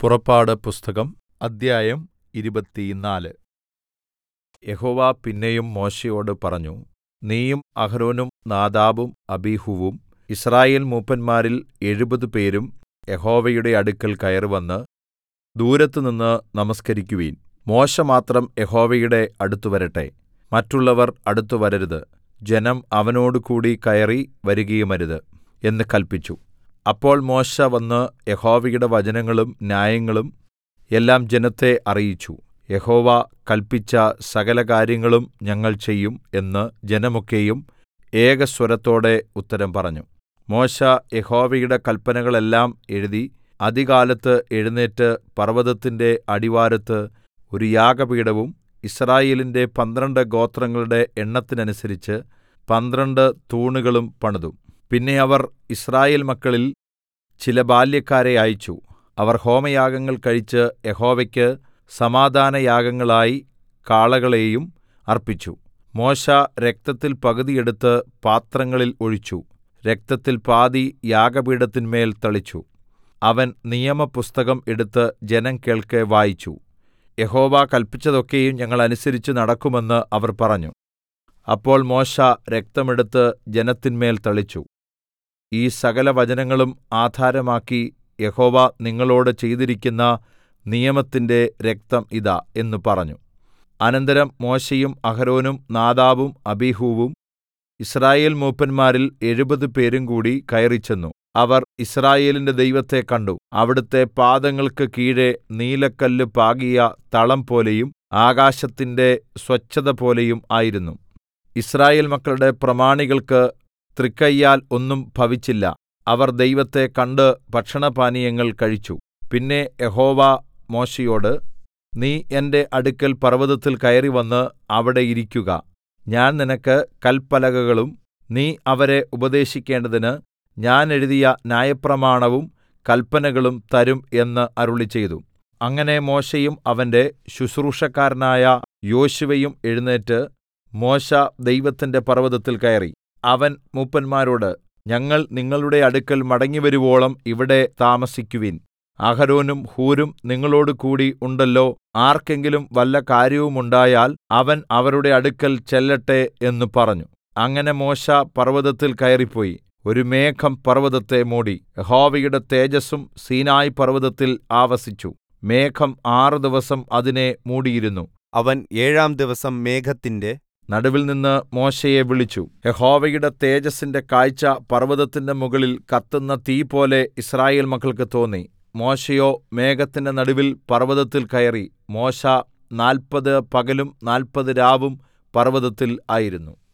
പുറപ്പാട് പുസ്തകം അദ്ധ്യായം ഇരുപത്തിനാല് യഹോവ പിന്നെയും മോശെയോട് പറഞ്ഞു നീയും അഹരോനും നാദാബും അബീഹൂവും യിസ്രായേൽ മൂപ്പന്മാരിൽ എഴുപത് പേരും യഹോവയുടെ അടുക്കൽ കയറിവന്ന് ദൂരത്തുനിന്ന് നമസ്കരിക്കുവിൻ മോശെ മാത്രം യഹോവയുടെ അടുത്തുവരട്ടെ മറ്റുള്ളവർ അടുത്തുവരരുത് ജനം അവനോടുകൂടി കയറി വരുകയുമരുത് എന്ന് കല്പിച്ചു അപ്പോൾ മോശെ വന്ന് യഹോവയുടെ വചനങ്ങളും ന്യായങ്ങളും എല്ലാം ജനത്തെ അറിയിച്ചു യഹോവ കല്പിച്ച സകലകാര്യങ്ങളും ഞങ്ങൾ ചെയ്യും എന്ന് ജനമൊക്കെയും ഏകസ്വരത്തോടെ ഉത്തരം പറഞ്ഞു മോശെ യഹോവയുടെ കല്പനകളെല്ലാം എഴുതി അതികാലത്ത് എഴുന്നേറ്റ് പർവ്വതത്തിന്റെ അടിവാരത്ത് ഒരു യാഗപീഠവും യിസ്രായേലിന്റെ പന്ത്രണ്ട് ഗോത്രങ്ങളുടെ എണ്ണത്തിനനുസരിച്ച് പന്ത്രണ്ട് തൂണുകളും പണിതു പിന്നെ അവർ യിസ്രായേൽ മക്കളിൽ ചില ബാല്യക്കാരെ അയച്ചു അവർ ഹോമയാഗങ്ങൾ കഴിച്ച് യഹോവയ്ക്ക് സമാധാനയാഗങ്ങളായി കാളകളെയും അർപ്പിച്ചു മോശെ രക്തത്തിൽ പകുതി എടുത്ത് പാത്രങ്ങളിൽ ഒഴിച്ചു രക്തത്തിൽ പാതി യാഗപീഠത്തിന്മേൽ തളിച്ചു അവൻ നിയമപുസ്തകം എടുത്ത് ജനം കേൾക്കെ വായിച്ചു യഹോവ കല്പിച്ചതൊക്കെയും ഞങ്ങൾ അനുസരിച്ച് നടക്കുമെന്ന് അവർ പറഞ്ഞു അപ്പോൾ മോശെ രക്തം എടുത്ത് ജനത്തിന്മേൽ തളിച്ചു ഈ സകലവചനങ്ങളും ആധാരമാക്കി യഹോവ നിങ്ങളോട് ചെയ്തിരിക്കുന്ന നിയമത്തിന്റെ രക്തം ഇതാ എന്ന് പറഞ്ഞു അനന്തരം മോശെയും അഹരോനും നാദാബും അബീഹൂവും യിസ്രായേൽ മൂപ്പന്മാരിൽ എഴുപത് പേരും കൂടി കയറിച്ചെന്നു അവർ യിസ്രായേലിന്റെ ദൈവത്തെ കണ്ടു അവിടുത്തെ പാദങ്ങൾക്ക് കീഴെ നീലക്കല്ല് പാകിയ തളം പോലെയും ആകാശത്തിന്റെ സ്വച്ഛതപോലെയും ആയിരുന്നു യിസ്രായേൽ മക്കളുടെ പ്രമാണികൾക്ക് തൃക്കയ്യാൽ ഒന്നും ഭവിച്ചില്ല അവർ ദൈവത്തെ കണ്ട് ഭക്ഷണപാനീയങ്ങൾ കഴിച്ചു പിന്നെ യഹോവ മോശെയോട് നീ എന്റെ അടുക്കൽ പർവ്വതത്തിൽ കയറിവന്ന് അവിടെ ഇരിക്കുക ഞാൻ നിനക്ക് കല്പലകകളും നീ അവരെ ഉപദേശിക്കേണ്ടതിന് ഞാൻ എഴുതിയ ന്യായപ്രമാണവും കല്പനകളും തരും എന്ന് അരുളിച്ചെയ്തു അങ്ങനെ മോശെയും അവന്റെ ശുശ്രൂഷക്കാരനായ യോശുവയും എഴുന്നേറ്റ് മോശെ ദൈവത്തിന്റെ പർവ്വതത്തിൽ കയറി അവൻ മൂപ്പന്മാരോട് ഞങ്ങൾ നിങ്ങളുടെ അടുക്കൽ മടങ്ങിവരുവോളം ഇവിടെ താമസിക്കുവിൻ അഹരോനും ഹൂരും നിങ്ങളോടുകൂടി ഉണ്ടല്ലോ ആർക്കെങ്കിലും വല്ല കാര്യവുമുണ്ടായാൽ അവൻ അവരുടെ അടുക്കൽ ചെല്ലട്ടെ എന്ന് പറഞ്ഞു അങ്ങനെ മോശെ പർവ്വതത്തിൽ കയറിപ്പോയി ഒരു മേഘം പർവ്വതത്തെ മൂടി യഹോവയുടെ തേജസ്സും സീനായി പർവ്വതത്തിൽ ആവസിച്ചു മേഘം ആറ് ദിവസം അതിനെ മൂടിയിരുന്നു അവൻ ഏഴാം ദിവസം മേഘത്തിന്റെ നടുവിൽനിന്ന് മോശെയെ വിളിച്ചു യഹോവയുടെ തേജസ്സിന്റെ കാഴ്ച പർവ്വതത്തിന്റെ മുകളിൽ കത്തുന്ന തീ പോലെ യിസ്രായേൽ മക്കൾക്ക് തോന്നി മോശെയോ മേഘത്തിന്റെ നടുവിൽ പർവ്വതത്തിൽ കയറി മോശെ നാല്പത് പകലും നാല്പത് രാവും പർവ്വതത്തിൽ ആയിരുന്നു